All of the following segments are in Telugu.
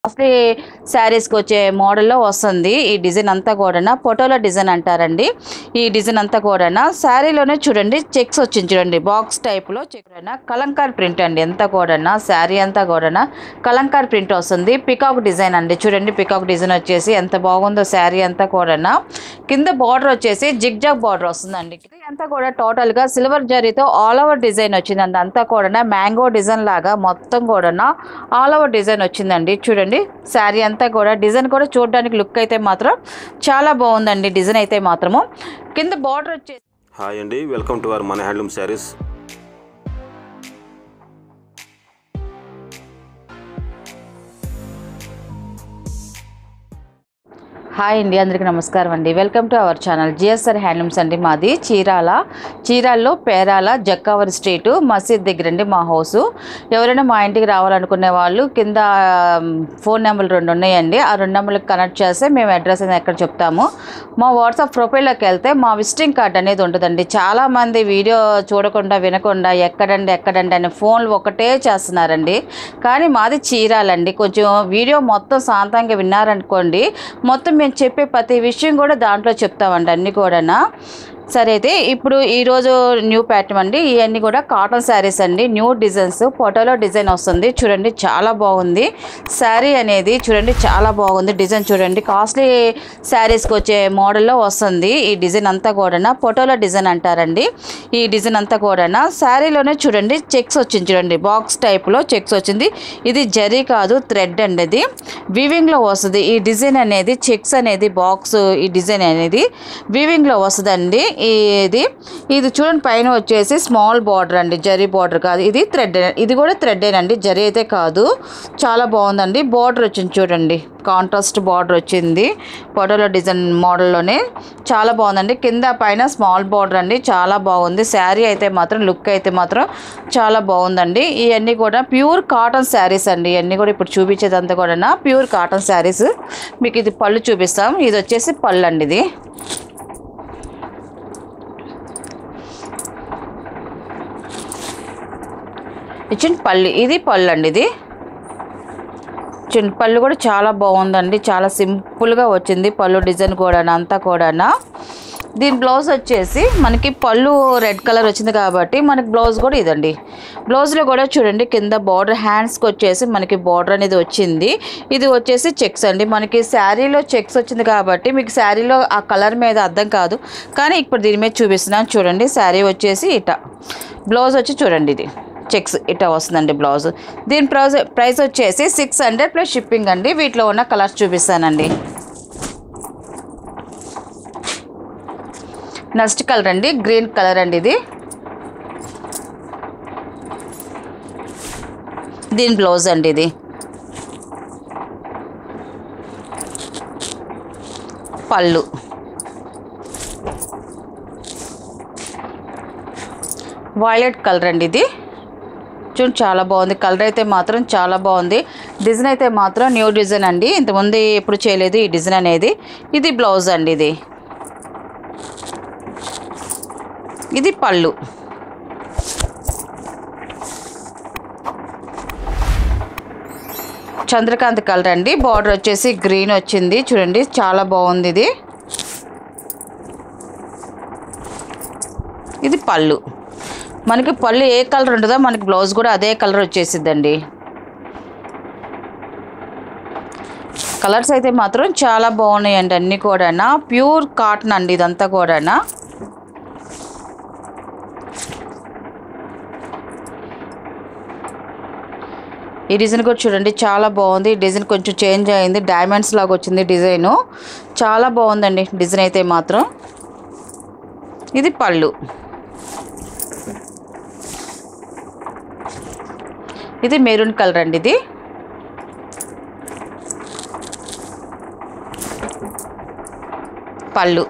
కాస్ట్లీ శారీస్కి వచ్చే మోడల్లో వస్తుంది ఈ డిజైన్ అంతా కూడా ఫోటోలో డిజైన్ అంటారండి ఈ డిజైన్ అంతా కూడా శారీలోనే చూడండి చెక్స్ వచ్చింది చూడండి బాక్స్ టైప్లో చెక్ కలంకార్ ప్రింట్ అండి ఎంత కూడా శారీ అంతా కూడా కలంకార్ ప్రింట్ వస్తుంది పికాక్ డిజైన్ అండి చూడండి పికాక్ డిజైన్ వచ్చేసి ఎంత బాగుందో శారీ అంతా కూడా కింద బార్డర్ వచ్చేసి జిగ్ జాగ్ బార్డర్ వస్తుందండి ఇది అంతా కూడా టోటల్ గా సిల్వర్ జరీతో ఆల్ ఓవర్ డిజైన్ వచ్చిందండి అంతా కూడా మ్యాంగో డిజైన్ లాగా మొత్తం కూడా ఆల్ ఓవర్ డిజైన్ వచ్చిందండి చూడండి శారీ అంతా కూడా డిజైన్ కూడా చూడడానికి లుక్ అయితే మాత్రం చాలా బాగుందండి డిజైన్ అయితే మాత్రము కింద బార్డర్ వచ్చేసి హాయ్ అండి వెల్కమ్ టు అవర్ మన హ్యాండ్లూమ్ శారీస్ హాయ్ అండి అందరికీ నమస్కారం అండి welcome to our channel GSR handlooms అండి మాది చీరాల చీరాల్లో పేరాల జక్కావరి స్ట్రీట్ మసీద్ దగ్గర అండి మా హౌస్ ఎవరైనా మా ఇంటికి రావాలనుకునే వాళ్ళు కింద ఫోన్ నెంబర్లు రెండు ఉన్నాయండి ఆ రెండు నెంబర్లకు కనెక్ట్ చేస్తే మేము అడ్రస్ అనేది ఎక్కడ చెప్తాము మా వాట్సాప్ ప్రొఫైల్లోకి వెళ్తే మా విజిటింగ్ కార్డ్ అనేది ఉంటుందండి చాలామంది వీడియో చూడకుండా వినకుండా ఎక్కడండి ఎక్కడండి అనే ఫోన్లు ఒకటే చేస్తున్నారండి కానీ మాది చీరాలండి కొంచెం వీడియో మొత్తం శాంతంగా విన్నారనుకోండి మొత్తం మేము చెప్పే ప్రతి విషయం కూడా దాంట్లో చెప్తామండి అన్నీ కూడా సరే అయితే ఇప్పుడు ఈరోజు న్యూ ప్యాటర్న్ అండి ఇవన్నీ కూడా కాటన్ శారీస్ అండి న్యూ డిజైన్స్ ఫోటోలో డిజైన్ వస్తుంది చూడండి చాలా బాగుంది శారీ అనేది చూడండి చాలా బాగుంది డిజైన్ చూడండి కాస్ట్లీ శారీస్కి వచ్చే మోడల్లో వస్తుంది ఈ డిజైన్ అంతా కూడా ఫోటోలో డిజైన్ అంటారండి ఈ డిజైన్ అంతా కూడా శారీలోనే చూడండి చెక్స్ వచ్చింది చూడండి బాక్స్ టైప్లో చెక్స్ వచ్చింది ఇది జరీ కాదు థ్రెడ్ అండి ఇది వీవింగ్లో వస్తుంది ఈ డిజైన్ అనేది చెక్స్ అనేది బాక్స్ ఈ డిజైన్ అనేది వీవింగ్లో వస్తుందండి ఇది ఇది చూడండి పైన వచ్చేసి స్మాల్ బార్డర్ అండి జరీ బార్డర్ కాదు ఇది థ్రెడ్ ఇది కూడా థ్రెడ్డేనండి జరీ అయితే కాదు చాలా బాగుందండి బార్డర్ వచ్చింది చూడండి కాంట్రాస్ట్ బార్డర్ వచ్చింది ఫోటోలో డిజైన్ మోడల్లోనే చాలా బాగుందండి కింద పైన స్మాల్ బార్డర్ అండి చాలా బాగుంది శారీ అయితే మాత్రం లుక్ అయితే మాత్రం చాలా బాగుందండి ఇవన్నీ కూడా ప్యూర్ కాటన్ శారీస్ అండి ఇవన్నీ కూడా ఇప్పుడు చూపించేదంతా కూడా ప్యూర్ కాటన్ శారీస్ మీకు ఇది పళ్ళు చూపిస్తాం ఇది వచ్చేసి పళ్ళు అండి ఇది ఇచ్చిన పళ్ళు ఇది పళ్ళు అండి ఇది చిన్న పళ్ళు కూడా చాలా బాగుందండి చాలా సింపుల్గా వచ్చింది పళ్ళు డిజైన్ కూడా అంతా కూడా దీని బ్లౌజ్ వచ్చేసి మనకి పళ్ళు రెడ్ కలర్ వచ్చింది కాబట్టి మనకి బ్లౌజ్ కూడా ఇదండి బ్లౌజ్లో కూడా చూడండి కింద బార్డర్ హ్యాండ్స్కి వచ్చేసి మనకి బార్డర్ అనేది వచ్చింది ఇది వచ్చేసి చెక్స్ అండి మనకి శారీలో చెక్స్ వచ్చింది కాబట్టి మీకు శారీలో ఆ కలర్ మీద అర్థం కాదు కానీ ఇప్పుడు దీని మీద చూపిస్తున్నాను చూడండి శారీ వచ్చేసి ఇట బ్లౌజ్ వచ్చి చూడండి ఇది చెక్స్ ఇట్లా వస్తుందండి బ్లౌజ్ దీని ప్రైస్ ప్రైస్ వచ్చేసి సిక్స్ హండ్రెడ్ ప్లస్ షిప్పింగ్ అండి వీటిలో ఉన్న కలర్స్ చూపిస్తానండి నెక్స్ట్ కలర్ అండి గ్రీన్ కలర్ అండి ఇది దీని బ్లౌజ్ అండి ఇది పళ్ళు వైలెట్ కలర్ అండి ఇది చూడండి చాలా బాగుంది కలర్ అయితే మాత్రం చాలా బాగుంది డిజైన్ అయితే మాత్రం న్యూ డిజైన్ అండి ఇంతకుముందు ఎప్పుడు చేయలేదు ఈ డిజైన్ అనేది ఇది బ్లౌజ్ అండి ఇది ఇది పళ్ళు చంద్రకాంత్ కలర్ అండి బార్డర్ వచ్చేసి గ్రీన్ వచ్చింది చూడండి చాలా బాగుంది ఇది ఇది పళ్ళు మనకి పళ్ళు ఏ కలర్ ఉంటుందో మనకి బ్లౌజ్ కూడా అదే కలర్ వచ్చేసిద్దండి కలర్స్ అయితే మాత్రం చాలా బాగున్నాయండి అన్నీ కూడా ప్యూర్ కాటన్ అండి ఇదంతా కూడా ఈ డిజైన్ కూడా చూడండి చాలా బాగుంది ఈ డిజైన్ కొంచెం చేంజ్ అయింది డైమండ్స్ లాగా వచ్చింది డిజైను చాలా బాగుందండి డిజైన్ అయితే మాత్రం ఇది పళ్ళు ఇది మెరూన్ కలర్ అండి ఇది పళ్ళు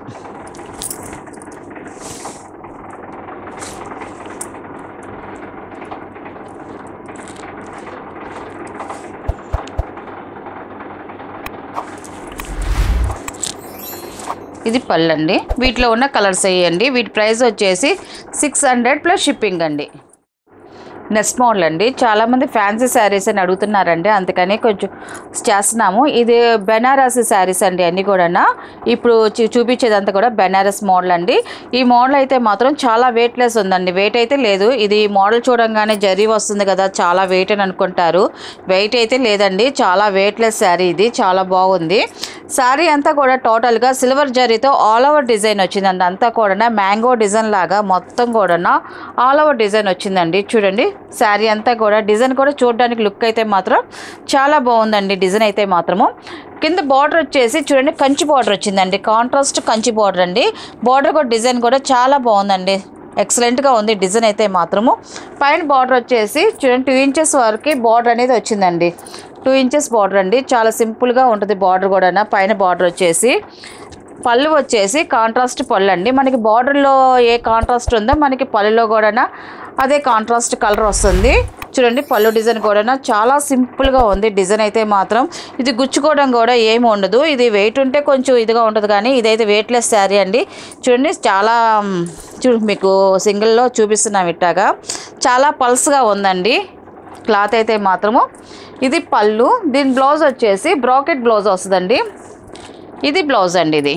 ఇది పళ్ళు అండి వీటిలో ఉన్న కలర్స్ వేయండి వీటి ప్రైస్ వచ్చేసి సిక్స్ హండ్రెడ్ ప్లస్ షిప్పింగ్ అండి నెక్స్ట్ మోడల్ అండి చాలామంది ఫ్యాన్సీ శారీస్ అని అడుగుతున్నారండి అందుకని కొంచెం చేస్తున్నాము ఇది బెనారస్ శారీస్ అండి అన్నీ కూడా ఇప్పుడు చూ- చూపించేదంతా కూడా బెనారస్ మోడల్ అండి ఈ మోడల్ అయితే మాత్రం చాలా వెయిట్లెస్ ఉందండి వెయిట్ అయితే లేదు ఇది మోడల్ చూడంగానే జరీ వస్తుంది కదా చాలా వెయిట్ అని అనుకుంటారు వెయిట్ అయితే లేదండి చాలా వెయిట్లెస్ శారీ ఇది చాలా బాగుంది శారీ అంతా కూడా టోటల్గా సిల్వర్ జరీతో ఆల్ ఓవర్ డిజైన్ వచ్చిందండి అంతా కూడా మ్యాంగో డిజైన్ లాగా మొత్తం కూడా ఆల్ ఓవర్ డిజైన్ వచ్చిందండి చూడండి శారీ అంతా కూడా డిజైన్ కూడా చూడడానికి లుక్ అయితే మాత్రం చాలా బాగుందండి డిజైన్ అయితే మాత్రము కింద బార్డర్ వచ్చేసి చూడండి కంచి బార్డర్ వచ్చిందండి కాంట్రాస్ట్ కంచి బార్డర్ అండి బార్డర్ కూడా డిజైన్ కూడా చాలా బాగుందండి ఎక్సలెంట్గా ఉంది డిజైన్ అయితే మాత్రము పైన బార్డర్ వచ్చేసి చూడండి టూ ఇంచెస్ వరకు బార్డర్ అనేది వచ్చిందండి టూ ఇంచెస్ బార్డర్ అండి చాలా సింపుల్గా ఉంటుంది బార్డర్ కూడా పైన బార్డర్ వచ్చేసి పళ్ళు వచ్చేసి కాంట్రాస్ట్ పళ్ళు అండి మనకి బార్డర్లో ఏ కాంట్రాస్ట్ ఉందో మనకి పళ్ళులో కూడా అదే కాంట్రాస్ట్ కలర్ వస్తుంది చూడండి పళ్ళు డిజైన్ కూడా చాలా సింపుల్గా ఉంది డిజైన్ అయితే మాత్రం ఇది గుచ్చుకోవడం కూడా ఏమి ఉండదు ఇది వెయిట్ ఉంటే కొంచెం ఇదిగా ఉంటుంది కానీ ఇదైతే వెయిట్లెస్ శారీ అండి చూడండి చాలా మ్, చూ మీకు సింగిల్లో చూపిస్తున్నాం ఇట్టాగా చాలా పల్స్గా ఉందండి క్లాత్ అయితే మాత్రము ఇది పళ్ళు దీని బ్లౌజ్ వచ్చేసి బ్రాకెట్ బ్లౌజ్ వస్తుందండి ఇది బ్లౌజ్ అండి ఇది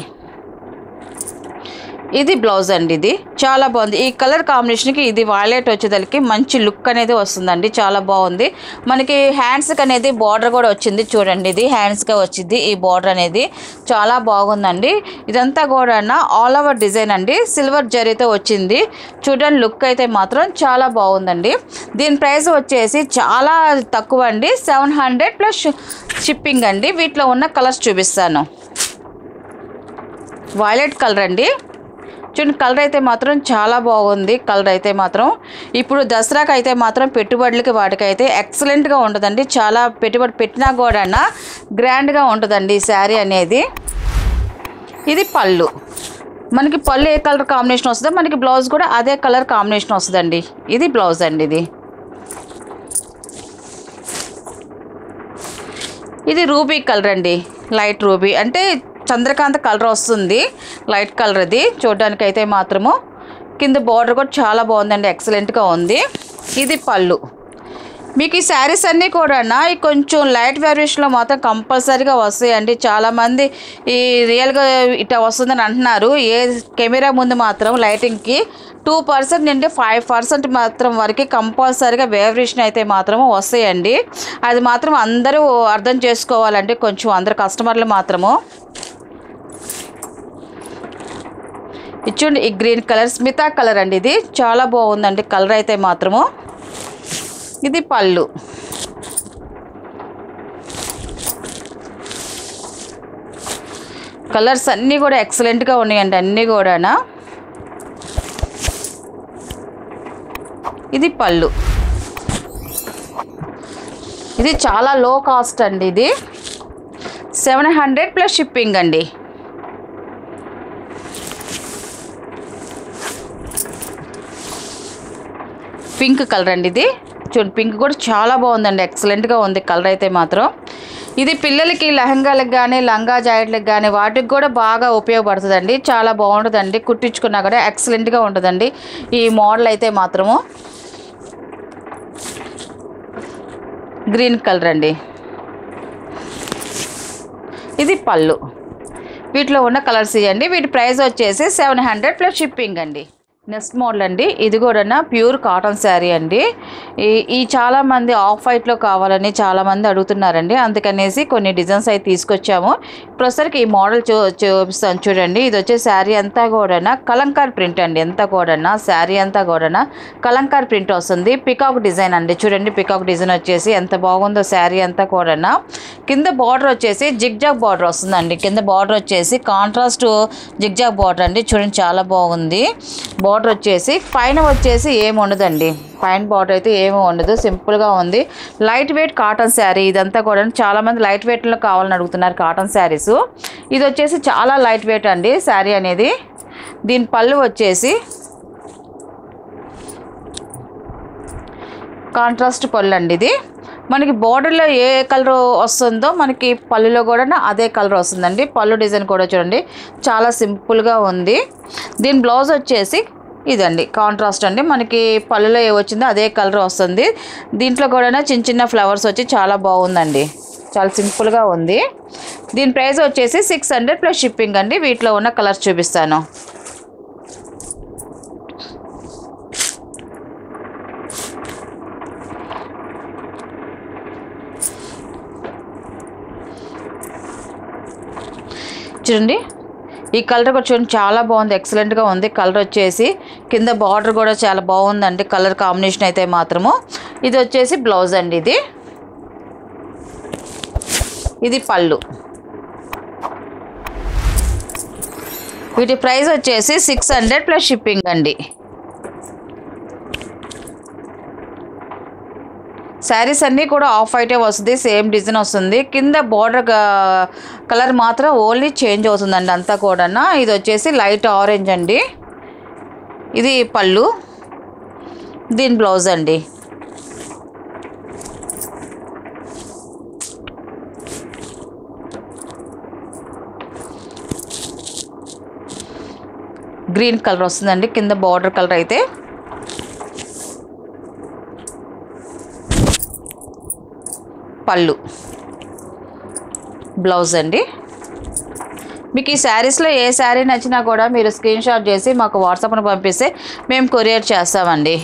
ఇది బ్లౌజ్ అండి ఇది చాలా బాగుంది ఈ కలర్ కాంబినేషన్కి ఇది వాయిలెట్ వచ్చేదానికి మంచి లుక్ అనేది వస్తుందండి చాలా బాగుంది మనకి హ్యాండ్స్కి అనేది బార్డర్ కూడా వచ్చింది చూడండి ఇది హ్యాండ్స్గా వచ్చింది ఈ బార్డర్ అనేది చాలా బాగుందండి ఇదంతా కూడా ఆల్ ఓవర్ డిజైన్ అండి సిల్వర్ జరీతో వచ్చింది చూడండి లుక్ అయితే మాత్రం చాలా బాగుందండి దీని ప్రైస్ వచ్చేసి చాలా తక్కువ అండి సెవెన్ హండ్రెడ్ ప్లస్ షిప్పింగ్ అండి వీటిలో ఉన్న కలర్స్ చూపిస్తాను వైలెట్ కలర్ అండి చూడండి కలర్ అయితే మాత్రం చాలా బాగుంది కలర్ అయితే మాత్రం ఇప్పుడు దసరాకి అయితే మాత్రం పెట్టుబడులకి వాటికైతే ఎక్సలెంట్గా ఉంటుందండి చాలా పెట్టుబడి పెట్టినా కూడా గ్రాండ్గా ఉంటుందండి ఈ శారీ అనేది ఇది పళ్ళు మనకి పళ్ళు ఏ కలర్ కాంబినేషన్ వస్తుందో మనకి బ్లౌజ్ కూడా అదే కలర్ కాంబినేషన్ వస్తుందండి ఇది బ్లౌజ్ అండి ఇది ఇది రూబీ కలర్ అండి లైట్ రూబీ అంటే చంద్రకాంత కలర్ వస్తుంది లైట్ కలర్ ఇది చూడడానికి అయితే మాత్రము కింద బార్డర్ కూడా చాలా బాగుందండి ఎక్సలెంట్గా ఉంది ఇది పళ్ళు మీకు ఈ శారీస్ అన్నీ కూడా ఈ కొంచెం లైట్ వేరియేషన్లో మాత్రం కంపల్సరీగా వస్తాయండి చాలామంది ఈ రియల్గా ఇట్లా వస్తుందని అంటున్నారు ఏ కెమెరా ముందు మాత్రం లైటింగ్కి టూ పర్సెంట్ నుండి ఫైవ్ పర్సెంట్ మాత్రం వరకు కంపల్సరీగా వేరియేషన్ అయితే మాత్రం వస్తాయండి అది మాత్రం అందరూ అర్థం చేసుకోవాలండి కొంచెం అందరు కస్టమర్లు మాత్రము ఇచ్చుండి ఈ గ్రీన్ కలర్ స్మితా కలర్ అండి ఇది చాలా బాగుందండి కలర్ అయితే మాత్రము ఇది పళ్ళు కలర్స్ అన్నీ కూడా ఎక్సలెంట్గా ఉన్నాయండి అన్నీ కూడా ఇది పళ్ళు ఇది చాలా లో కాస్ట్ అండి ఇది సెవెన్ హండ్రెడ్ ప్లస్ షిప్పింగ్ అండి పింక్ కలర్ అండి ఇది చూడండి పింక్ కూడా చాలా బాగుందండి ఎక్సలెంట్గా ఉంది కలర్ అయితే మాత్రం ఇది పిల్లలకి లెహంగాలకు కానీ లంగా జాకెట్లకు కానీ వాటికి కూడా బాగా ఉపయోగపడుతుందండి చాలా బాగుంటుందండి కుట్టించుకున్నా కూడా ఎక్సలెంట్గా ఉంటుందండి ఈ మోడల్ అయితే మాత్రము గ్రీన్ కలర్ అండి ఇది పళ్ళు వీటిలో ఉన్న కలర్స్ ఇవ్వండి వీటి ప్రైస్ వచ్చేసి సెవెన్ హండ్రెడ్ ప్లస్ షిప్పింగ్ అండి నెక్స్ట్ మోడల్ అండి ఇది కూడా ప్యూర్ కాటన్ శారీ అండి ఈ ఈ చాలామంది ఆఫ్ వైట్లో కావాలని చాలామంది అడుగుతున్నారండి అందుకనేసి కొన్ని డిజైన్స్ అయితే తీసుకొచ్చాము ప్రస్తుతానికి ఈ మోడల్ చూ చూపిస్తాను చూడండి ఇది వచ్చే శారీ అంతా కూడా కలంకార్ ప్రింట్ అండి అంతా కూడా శారీ అంతా కూడా కలంకార్ ప్రింట్ వస్తుంది పికాక్ డిజైన్ అండి చూడండి పికాక్ డిజైన్ వచ్చేసి ఎంత బాగుందో శారీ అంతా కూడా కింద బార్డర్ వచ్చేసి జిగ్జాగ్ బార్డర్ వస్తుందండి కింద బార్డర్ వచ్చేసి కాంట్రాస్ట్ జిగ్జాగ్ బార్డర్ అండి చూడండి చాలా బాగుంది బార్డర్ వచ్చేసి పైన వచ్చేసి ఏమి ఉండదండి పైన బార్డర్ అయితే ఏమీ ఉండదు సింపుల్గా ఉంది లైట్ వెయిట్ కాటన్ శారీ ఇదంతా కూడా చాలామంది లైట్ వెయిట్లో కావాలని అడుగుతున్నారు కాటన్ శారీస్ ఇది వచ్చేసి చాలా లైట్ వెయిట్ అండి శారీ అనేది దీని పళ్ళు వచ్చేసి కాంట్రాస్ట్ పళ్ళు అండి ఇది మనకి బార్డర్లో ఏ కలర్ వస్తుందో మనకి పళ్ళులో కూడా అదే కలర్ వస్తుందండి పళ్ళు డిజైన్ కూడా చూడండి చాలా సింపుల్గా ఉంది దీని బ్లౌజ్ వచ్చేసి ఇదండి కాంట్రాస్ట్ అండి మనకి పళ్ళులో ఏ వచ్చిందో అదే కలర్ వస్తుంది దీంట్లో కూడా చిన్న చిన్న ఫ్లవర్స్ వచ్చి చాలా బాగుందండి చాలా సింపుల్గా ఉంది దీని ప్రైస్ వచ్చేసి సిక్స్ హండ్రెడ్ ప్లస్ షిప్పింగ్ అండి వీటిలో ఉన్న కలర్స్ చూపిస్తాను చూడండి ఈ కలర్ కూడా చూడండి చాలా బాగుంది ఎక్సలెంట్గా ఉంది కలర్ వచ్చేసి కింద బార్డర్ కూడా చాలా బాగుందండి కలర్ కాంబినేషన్ అయితే మాత్రము ఇది వచ్చేసి బ్లౌజ్ అండి ఇది ఇది పళ్ళు వీటి ప్రైస్ వచ్చేసి సిక్స్ హండ్రెడ్ ప్లస్ షిప్పింగ్ అండి శారీస్ అన్నీ కూడా ఆఫ్ వైటే వస్తుంది సేమ్ డిజైన్ వస్తుంది కింద బార్డర్ కలర్ మాత్రం ఓన్లీ చేంజ్ అవుతుందండి అంతా కూడా ఇది వచ్చేసి లైట్ ఆరెంజ్ అండి ఇది పళ్ళు దీని బ్లౌజ్ అండి గ్రీన్ కలర్ వస్తుందండి కింద బార్డర్ కలర్ అయితే పళ్ళు బ్లౌజ్ అండి మీకు ఈ శారీస్లో ఏ శారీ నచ్చినా కూడా మీరు స్క్రీన్ షాట్ చేసి మాకు వాట్సాప్ను పంపిస్తే మేము కొరియర్ చేస్తామండి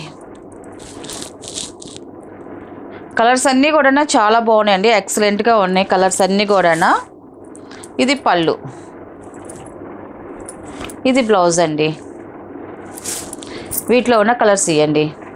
కలర్స్ అన్నీ కూడా చాలా బాగున్నాయండి ఎక్సలెంట్గా ఉన్నాయి కలర్స్ అన్నీ కూడా ఇది పళ్ళు ఇది బ్లౌజ్ అండి వీటిలో ఉన్న కలర్స్ ఇవ్వండి